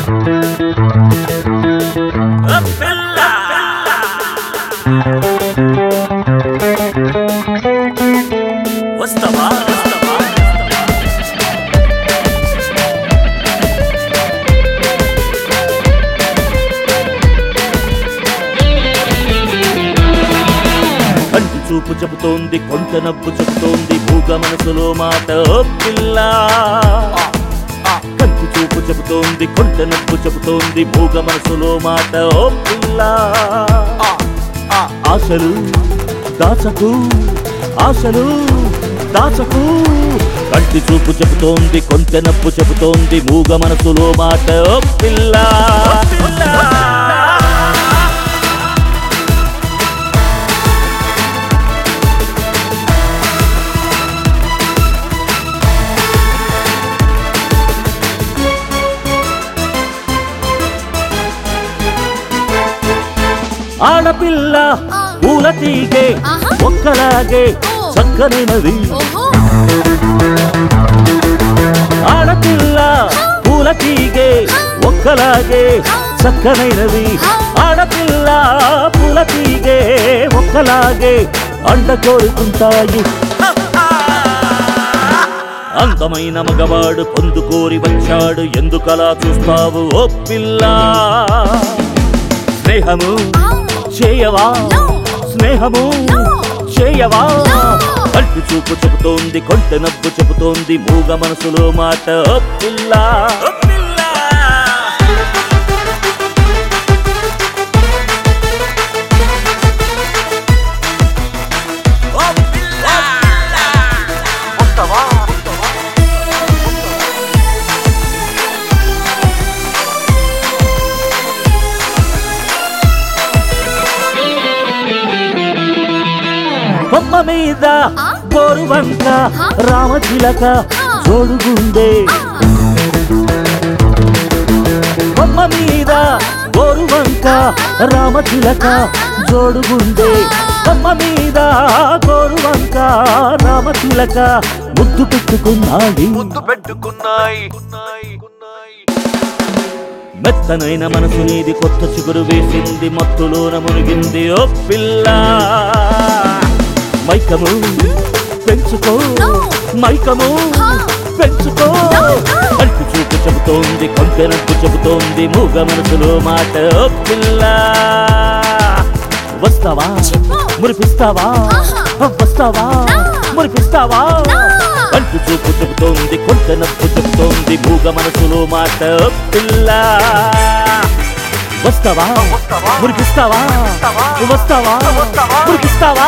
వస్తావా వస్తావా కంటి చూపు చెబుతోంది కొంట నవ్వు చెబుతోంది మూగ మనసులో మాట ఓ పిల్ల కంటి చూపు చెబుతోంది కొంట నవ్వు చెబుతోంది మూగ మనసులో మాట ఓ పిల్ల ఆశలు దాచకు ఆశలు దాచకు కంటి చూపు చెబుతోంది కొంటె నవ్వు చెబుతోంది మూగ మనసులో మాట ఓ పిల్ల పిల్ల ఆడపిల్ల పూల తీగే ఆహా. ఒక్కలాగే ఓ. చక్కనైనది ఓహో ఆడపిల్ల పూల తీగే ఒక్కలాగే చక్కనైనది ఆడపిల్ల పూల తీగే ఒక్కలాగే అండ కోరుకుంటాయి అందమైన మగవాడు పొందుకోరి వచ్చాడు ఎందుకలా చూస్తావు ఓ పిల్ల స్నేహము చేయవా No. స్నేహము No. చేయవా No. కంటి చూపు చెబుతోంది కొంటె నవ్వు చెబుతోంది మూగ మనసులో మాట ఓ పిల్ల ఓ పిల్ల ఓ పిల్ల వస్తావా బొమ్మ మీద ఆ? గోరువంక ఆ? రామచిలక ఆ. జోడుగుండే బొమ్మ మీద గోరువంక రామచిలక జోడుగుండే బొమ్మ మీద గోరువంక రామచిలక ముద్దు పెట్టుకున్నాయి ముద్దు పెట్టుకున్నాయి మెత్తనైన మనసు నీది కొత్త చిగురు వేసింది మత్తులోన మునిగింది ఓ పిల్ల మైకము పెంచుకో No. మైకము ఆ. పెంచుకో No, no. కంటి చూపు చెబుతోంది కొంచెనట్టు చెబుతోంది మూగ మనసులో మాట ఓ పిల్ల వస్తావా చెప్పు. మురిపిస్తావా ఆహా. వస్తావా No. మురిపిస్తావా No. కంటి చూపు చెబుతోంది కొంచె నవ్వు చెబుతోంది మూగ మనసులో మాట ఓ పిల్ల వస్తావా వస్తావా? మురిపిస్తావా వస్తావా? వస్తావా వస్తావా? మురిపిస్తావా